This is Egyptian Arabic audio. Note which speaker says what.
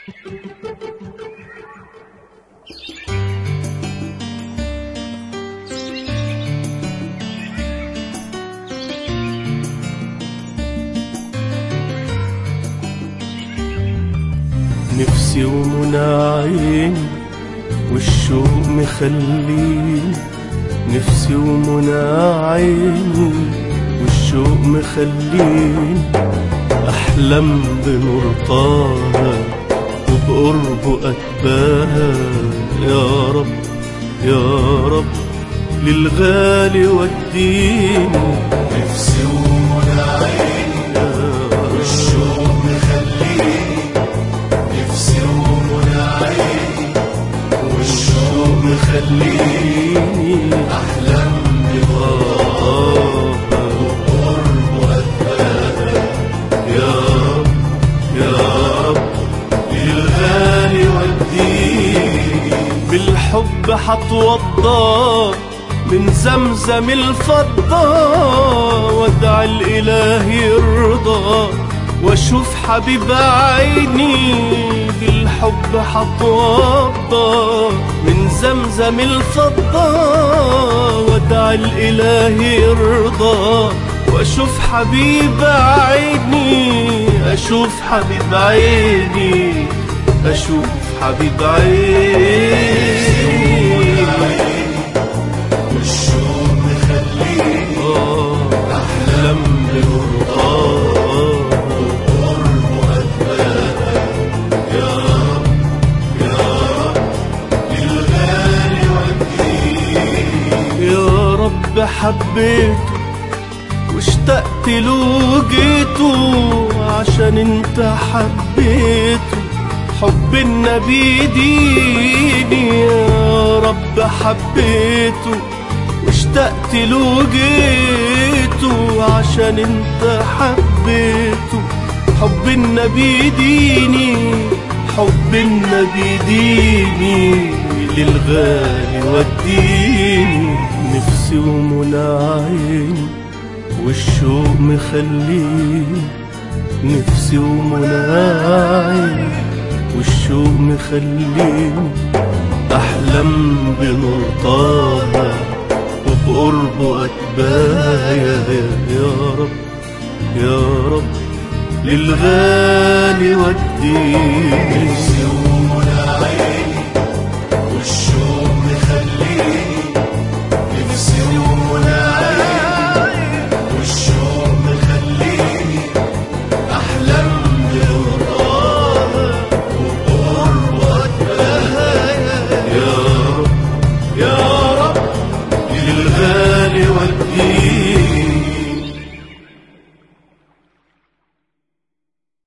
Speaker 1: نفسي ومنى عيني والشوق مخليني نفسي ومنى عيني والشوق مخليني أحلم بنور طه وبقربه أتباهى يا رب يا رب للغالي وديني
Speaker 2: نفسي ومنى عيني والشوق مخليني نفسي ومنى عيني والشوق مخليني أحلم بغراب وقرب أتباهى
Speaker 1: يا رب يا رب
Speaker 2: للغالي وديني
Speaker 1: بالحب حتوضى من زمزم الفضة وادعى الإله يرضى واشوف حبيب عيني بالحب حتوضى من زمزم الفضة وادعى الإله يرضى واشوف حبيب عيني اشوف حبيب عيني اشوف حبيب عيني
Speaker 2: والشوق مخليني
Speaker 1: آه،
Speaker 2: أحلم بغراب
Speaker 1: آه،
Speaker 2: وقرب أتباهى يا رب يا رب للغالي وديني
Speaker 1: يا رب حبيته واشتقت له جيته عشان انت حبيته حب النبي ديني يا رب حبيته واشتقت له جيته عشان انت حبيته حب النبي ديني حب النبي ديني للغالي وديني نفسي ومنى عيني والشوق مخليني نفسي ومنى عيني والشوق مخليني أحلم بنور طه وبقربه أتباهى يا رب يا رب للغالي وديني
Speaker 2: نفسي ومنى عيني والشوق مخليني نفسي ومنى عيني والشوق مخليني أحلم بغراب وقرب أتباهى
Speaker 1: يا رب يا رب للغالي وديني